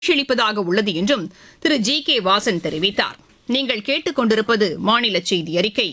அளிப்பதாக உள்ளது என்றும் திரு ஜி கே வாசன் தெரிவித்தார் நீங்கள் கேட்டுக்கொண்டிருப்பது மாநில செய்தி அறிக்கை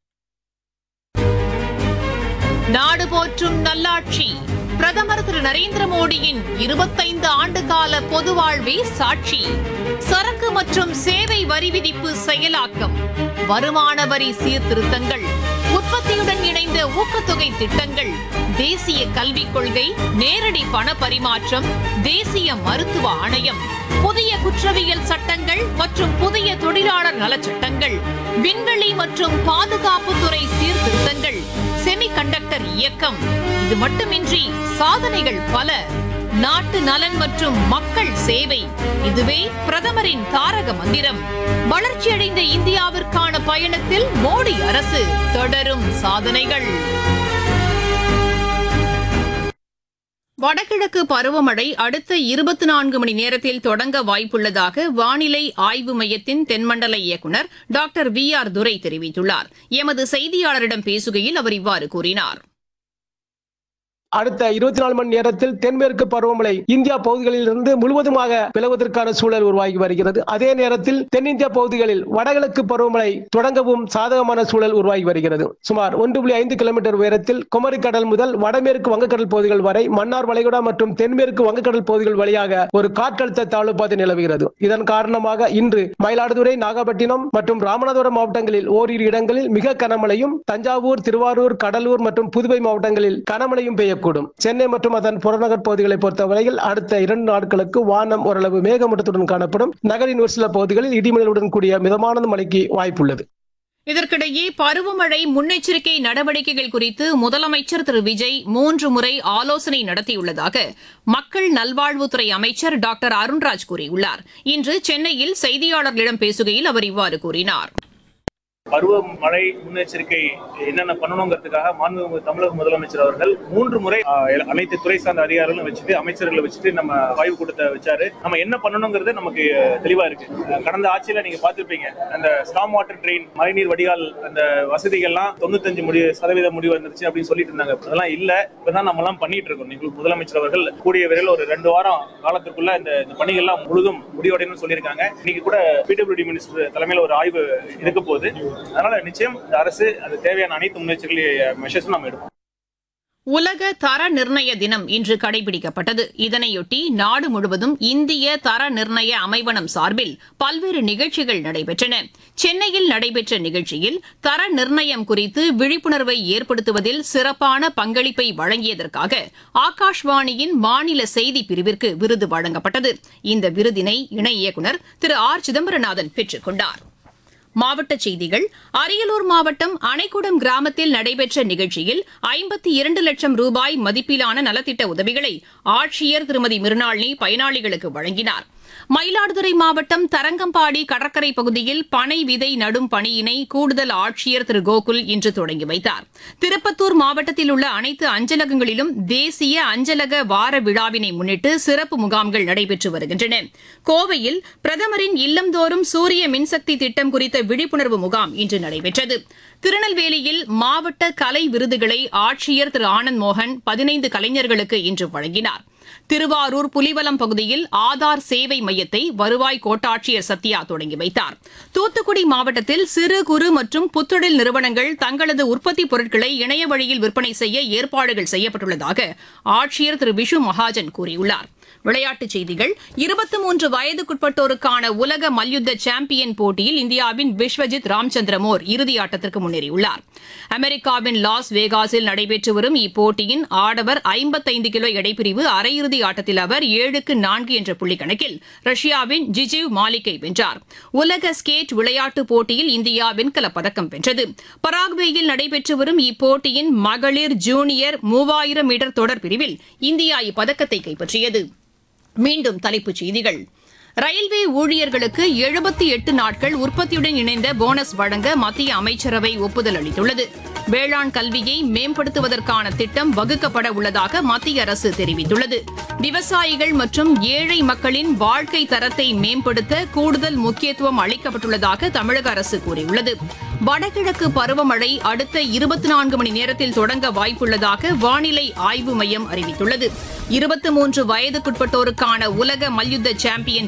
நாடு போற்றும் நல்லாட்சி பிரதமர் திரு நரேந்திர மோடியின் இருபத்தைந்து ஆண்டு கால பொது வாழ்வே சாட்சி சரக்கு மற்றும் சேவை வரி விதிப்பு செயலாக்கம் வருமான வரி சீர்திருத்தங்கள் உற்பத்தியுடன் இணைந்த ஊக்கத்தொகை திட்டங்கள் தேசிய கல்விக் கொள்கை நேரடி பண பரிமாற்றம் தேசிய மருத்துவ ஆணையம் புதிய குற்றவியல் சட்டங்கள் மற்றும் புதிய தொழிலாளர் நலச் சட்டங்கள் விண்வெளி மற்றும் பாதுகாப்புத்துறை சீர்திருத்தங்கள் செமிகண்டக்டர் இயக்கம் இது மட்டுமின்றி சாதனைகள் பல நாட்டு நலன் மற்றும் மக்கள் சேவை இதுவே பிரதமரின் தாரக மந்திரம் வளர்ச்சியடைந்த இந்தியாவிற்கான பயணத்தில் மோடி அரசு தொடரும் சாதனைகள் வடகிழக்கு பருவமழை அடுத்த இருபத்தி நான்கு மணி நேரத்தில் தொடங்க வாய்ப்புள்ளதாக வானிலை ஆய்வு மையத்தின் தென்மண்டல இயக்குநர் டாக்டர் வி ஆர் துரை தெரிவித்துள்ளார் எமது செய்தியாளரிடம் பேசுகையில் அவர் இவ்வாறு கூறினார் அடுத்த இருபத்தி நாலு மணி நேரத்தில் தென்மேற்கு பருவமழை இந்தியா பகுதிகளில் இருந்து முழுவதுமாக விலகுவதற்கான சூழல் உருவாகி வருகிறது அதே நேரத்தில் தென்னிந்திய பகுதிகளில் வடகிழக்கு பருவமழை தொடங்கவும் சாதகமான சூழல் உருவாகி வருகிறது சுமார் ஒன்று புள்ளி ஐந்து கிலோமீட்டர் உயரத்தில் குமரி கடல் முதல் வடமேற்கு வங்கக்கடல் பகுதிகள் வரை மன்னார் வளைகுடா மற்றும் தென்மேற்கு வங்கக்கடல் பகுதிகள் வழியாக ஒரு காற்றழுத்த தாழ்வு பாதை நிலவுகிறது இதன் காரணமாக இன்று மயிலாடுதுறை நாகப்பட்டினம் மற்றும் ராமநாதபுரம் மாவட்டங்களில் ஓரிரு இடங்களில் மிக கனமழையும் தஞ்சாவூர் திருவாரூர் கடலூர் மற்றும் புதுவை மாவட்டங்களில் கனமழையும் பெய்யக்கூடும் சென்னை மற்றும் அதன் புறநகர் பகுதிகளை பொறுத்தவரையில் அடுத்த இரண்டு நாட்களுக்கு வானம் ஓரளவு மேகமூட்டத்துடன் காணப்படும் நகரின் ஒரு சில பகுதிகளில் இடிமலையுடன் கூடிய மிதமான மழைக்கு வாய்ப்புள்ளது இதற்கிடையே பருவமழை முன்னெச்சரிக்கை நடவடிக்கைகள் குறித்து முதலமைச்சர் திரு விஜய் மூன்று முறை ஆலோசனை நடத்தியுள்ளதாக மக்கள் நல்வாழ்வுத்துறை அமைச்சர் டாக்டர் அருண்ராஜ் கூறியுள்ளார் இன்று சென்னையில் செய்தியாளர்களிடம் பேசுகையில் அவர் இவ்வாறு கூறினார் பருவமழை முன்னெச்சரிக்கை என்னென்ன பண்ணணுங்கிறதுக்காக மாண்புமிகு தமிழக முதலமைச்சர் அவர்கள் மூன்று முறை ஆஹ், அனைத்து துறை சார்ந்த அதிகாரிகளும் வச்சுட்டு அமைச்சர்களை வச்சுட்டு நம்ம ஆய்வு கூட்டத்தை வச்சாரு நம்ம என்ன பண்ணணுங்கிறது நமக்கு தெளிவா இருக்கு அஹ், கடந்த ஆட்சியில நீங்க பார்த்திருப்பீங்க அந்த ஸ்டாம் வாட்டர் ட்ரெயின் மழைநீர் வடிகால் அந்த வசதிகள்லாம் தொண்ணூத்தஞ்சு முடி சதவீத முடிவு வந்துருச்சு அப்படின்னு சொல்லிட்டு இருந்தாங்க அதெல்லாம் இல்ல இப்பதான் நம்ம எல்லாம் பண்ணிட்டு இருக்கோம் நீங்கள் முதலமைச்சர் அவர்கள் கூடிய விரைவில் ஒரு ரெண்டு வாரம் காலத்துக்குள்ள இந்த இந்த பணிகள்லாம் முழுதும் முடிவடையணும்னு சொல்லியிருக்காங்க இன்னைக்கு கூட பிடபிள்யூடி மினிஸ்டர் தலைமையில் ஒரு ஆய்வு இருக்க போகுது அதனால நிச்சயம் இந்த அரசு அது தேவையான அனைத்து முன்னெச்சரிக்கை மெஷர்ஸும் நம்ம எடுப்போம் உலக தர நிர்ணய தினம் இன்று கடைபிடிக்கப்பட்டது இதனையொட்டி நாடு முழுவதும் இந்திய தர நிர்ணய அமைவனம் சார்பில் பல்வேறு நிகழ்ச்சிகள் நடைபெற்றன சென்னையில் நடைபெற்ற நிகழ்ச்சியில் தர நிர்ணயம் குறித்து விழிப்புணர்வை ஏற்படுத்துவதில் சிறப்பான பங்களிப்பை வழங்கியதற்காக ஆகாஷ்வாணியின் மாநில செய்தி பிரிவிற்கு விருது வழங்கப்பட்டது இந்த விருதினை இணை இயக்குநர் திரு ஆர் சிதம்பரநாதன் பெற்றுக் கொண்டார் மாவட்டச் செய்திகள் அரியலூர் மாவட்டம் அணைக்குடம் கிராமத்தில் நடைபெற்ற நிகழ்ச்சியில் ஐம்பத்தி இரண்டு லட்சம் ரூபாய் மதிப்பிலான நலத்திட்ட உதவிகளை ஆட்சியர் திருமதி மிருணாளினி பயனாளிகளுக்கு வழங்கினார் மயிலாடுதுறை மாவட்டம் தரங்கம்பாடி கடற்கரை பகுதியில் பனை விதை நடும் பணியினை கூடுதல் ஆட்சியர் திரு கோகுல் இன்று தொடங்கி வைத்தார் திருப்பத்தூர் மாவட்டத்தில் உள்ள அனைத்து அஞ்சலகங்களிலும் தேசிய அஞ்சலக வார விழாவினை முன்னிட்டு சிறப்பு முகாம்கள் நடைபெற்று வருகின்றன கோவையில் பிரதமரின் இல்லந்தோறும் சூரிய மின்சக்தி திட்டம் குறித்த விழிப்புணர்வு முகாம் இன்று நடைபெற்றது திருநெல்வேலியில் மாவட்ட கலை விருதுகளை ஆட்சியர் திரு ஆனந்த் மோகன் பதினைந்து கலைஞர்களுக்கு இன்று வழங்கினார் திருவாரூர் புலிவலம் பகுதியில் ஆதார் சேவை மையத்தை வருவாய் கோட்டாட்சியர் சத்யா தொடங்கி வைத்தார் தூத்துக்குடி மாவட்டத்தில் சிறு குறு மற்றும் புத்தொழில் நிறுவனங்கள் தங்களது உற்பத்தி பொருட்களை இணைய வழியில் விற்பனை செய்ய ஏற்பாடுகள் செய்யப்பட்டுள்ளதாக ஆட்சியர் திரு விஷு மகாஜன் கூறியுள்ளார் விளையாட்டுச் செய்திகள் இருபத்தி மூன்று வயதுக்குட்பட்டோருக்கான உலக மல்யுத்த சாம்பியன் போட்டியில் இந்தியாவின் விஸ்வஜித் ராம்சந்திரமோர் இறுதி ஆட்டத்திற்கு முன்னேறியுள்ளார் அமெரிக்காவின் லாஸ் வேகாஸில் நடைபெற்று வரும் இப்போட்டியின் ஆடவர் ஐம்பத்தைந்து கிலோ எடைப்பிரிவு அரையிறுதி ஆட்டத்தில் அவர் ஏழுக்கு நான்கு என்ற புள்ளிக்கணக்கில் ரஷ்யாவின் ஜிஜிவ் மாலிக்கை வென்றார் உலக ஸ்கேட் விளையாட்டுப் போட்டியில் இந்தியா வெண்கலப் பதக்கம் வென்றது பராகுவேயில் நடைபெற்று வரும் இப்போட்டியின் மகளிர் ஜூனியர் மூவாயிரம் மீட்டர் தொடர் பிரிவில் இந்தியா இப்பதக்கத்தை கைப்பற்றியது மீண்டும் தலைப்புச் செய்திகள் ரயில்வே ஊழியர்களுக்கு எழுபத்தி எட்டு நாட்கள் உற்பத்தியுடன் இணைந்த போனஸ் வழங்க மத்திய அமைச்சரவை ஒப்புதல் அளித்துள்ளது வேளாண் கல்வியை மேம்படுத்துவதற்கான திட்டம் வகுக்கப்பட உள்ளதாக மத்திய அரசு தெரிவித்துள்ளது விவசாயிகள் மற்றும் ஏழை மக்களின் வாழ்க்கை தரத்தை மேம்படுத்த கூடுதல் முக்கியத்துவம் அளிக்கப்பட்டுள்ளதாக தமிழக அரசு கூறியுள்ளது வடகிழக்கு பருவமழை அடுத்த இருபத்தி நான்கு மணி நேரத்தில் தொடங்க வாய்ப்புள்ளதாக வானிலை ஆய்வு மையம் அறிவித்துள்ளது இருபத்தி மூன்று வயதுக்குட்பட்டோருக்கான உலக மல்யுத்த சாம்பியன்